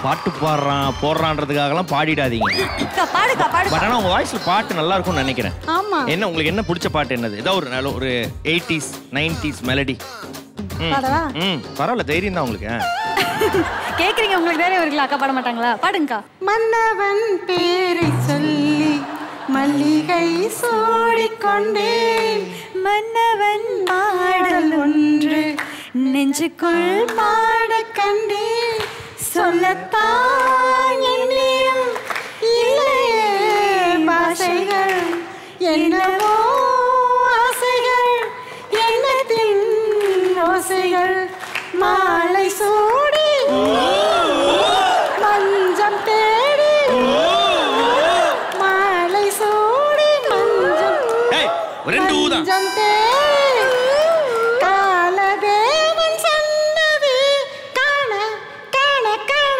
பாட்டு பாடுறான் போடுறான்றதுக்காகலாம் பாடிடாதீங்க அக்கா பாடுக்கா பட் பாடுக்கா ஆனா உங்க வாய்ஸ்ல பாட்டு நல்லா இருக்கும்னு நினைக்கிறேன் ஆமா என்ன உங்களுக்கு என்ன பிடிச்ச பாட்டு என்னது ஏதோ ஒரு நல்ல ஒரு எயிட்டிஸ் நைன்டிஸ் மெலடி பாடவா ம் பரவாயில்ல தைரியம் தான் உங்களுக்கு ஆ. கேக்குறீங்க உங்களுக்கு தைரியம் இருக்குல்ல அக்கா பாட மாட்டாங்களா பாடுங்கக்கா மன்னவன் பேரை சொல்லி மல்லிகை சூடிக்கொண்டேன் மன்னவன் பாடல் ஒன்று நெஞ்சுக்குள் பாட கண்டேன் சொல்லத்தான் என்னிடம் இல்லையே பாஷைகள் என்னவோ ஆசைகள் எண்ணத்தின் ஓசைகள் மாலை சூடி மஞ்சம் தேடி மாலை சூடி மஞ்சம் ஏய், ஒரு ரெண்டு ஊதா மஞ்சம் தேடி காலதேவன் சொன்னது காண காண காண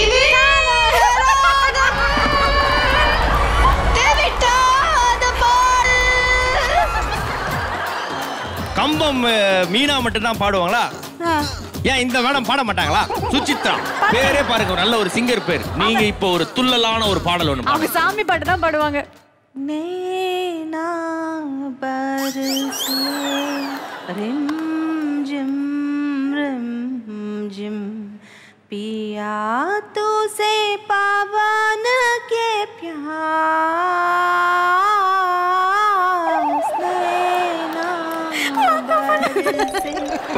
கம்பம் அஹ், மீனா மட்டும் தான் பாடுவாங்களா ஏன் இந்த மேடம் பாட மாட்டாங்களா சுசித்ரா பேரே பாருங்க ஒரு நல்ல ஒரு சிங்கர் பேர் நீங்க இப்போ ஒரு துள்ளலான ஒரு பாடல் ஒண்ணு அவங்க சாமி பாட்டு தான் பாடுவாங்க नैना बरसे रिम जिम रिम जिम पिया तो से पावन के प्यास नैना बरसे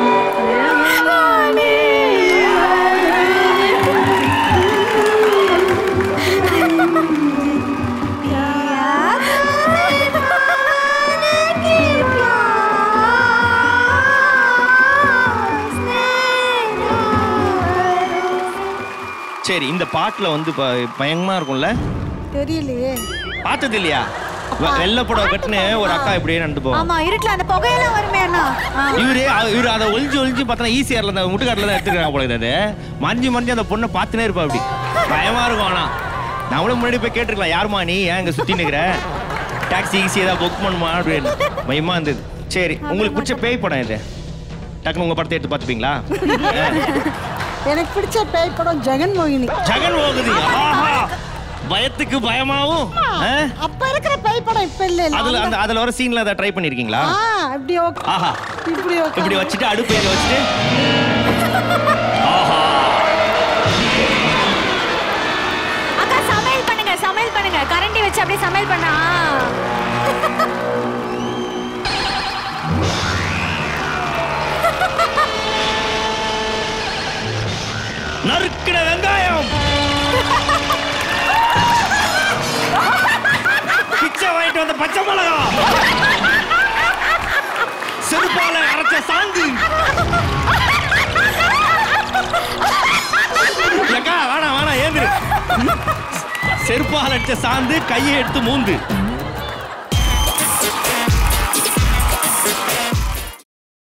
சரி இந்த பாட்டுல வந்து ப- பயங்கரமா இருக்கும்ல தெரியலையே பார்த்தது இல்லையா வெ- வெள்ளை புடவை கட்டுன்னு ஒரு அக்கா இப்படியே நடந்து போவோம் ஆமா இருட்டுல அந்த புகையெல்லாம் வருமே அண்ணா ஆ. இவரு அ- இவரு அதை ஒளிஞ்சு ஒளிஞ்சு பார்த்தா ஈஸியார்ல அந்த முட்டுக்காட்டுல தான் எடுத்துக்கிறாங்க போல இது அது மறைஞ்சு மறைஞ்சு அந்த பொண்ணை பார்த்துனே இருப்பா அப்படி பயமா இருக்கும் ஆனா நம்மளும் முன்னாடி போய் கேட்டிருக்கலாம் யாருமா நீ ஏன் இங்க சுத்தி நிக்கிற டாக்ஸி ஈஸி ஏதாவது புக் பண்ணுமா அப்படின்னு பயமா இருந்தது சரி உங்களுக்கு பிடிச்ச பேய் படம் இது டக்குனு உங்க படத்தை எடுத்து பார்த்துப்பீங்களா எனக்கு பிடிச்ச பேய் படம் ஜெகன் மோகினி ஜெகன் போகுது ஆஹா பயத்துக்கு பயமாவும் ஆ? அப்ப இருக்கிற பேய் படம் இப்ப இல்ல அதுல அந்த அதுல வர சீன்ல அதை ட்ரை பண்ணிருக்கீங்களா ஆ இப்படி ஓகே ஆஹா இப்படி ஓகே இப்படி வச்சுட்டு அடுப்பு எங்க வச்சுட்டு ஆஹா அக்கா சமையல் பண்ணுங்க சமையல் பண்ணுங்க கரண்டி வச்சு அப்படியே சமையல் பண்ணா நறுக்கின வெங்காயம் பிச்சை வாங்கிட்டு வந்த பச்சை மிளகா செருப்பால அரைச்ச சாந்து ஏக்கா வேணாம் வேணாம் ஏந்திரு செருப்பால் அடிச்ச சாந்து கையை எடுத்து மூந்து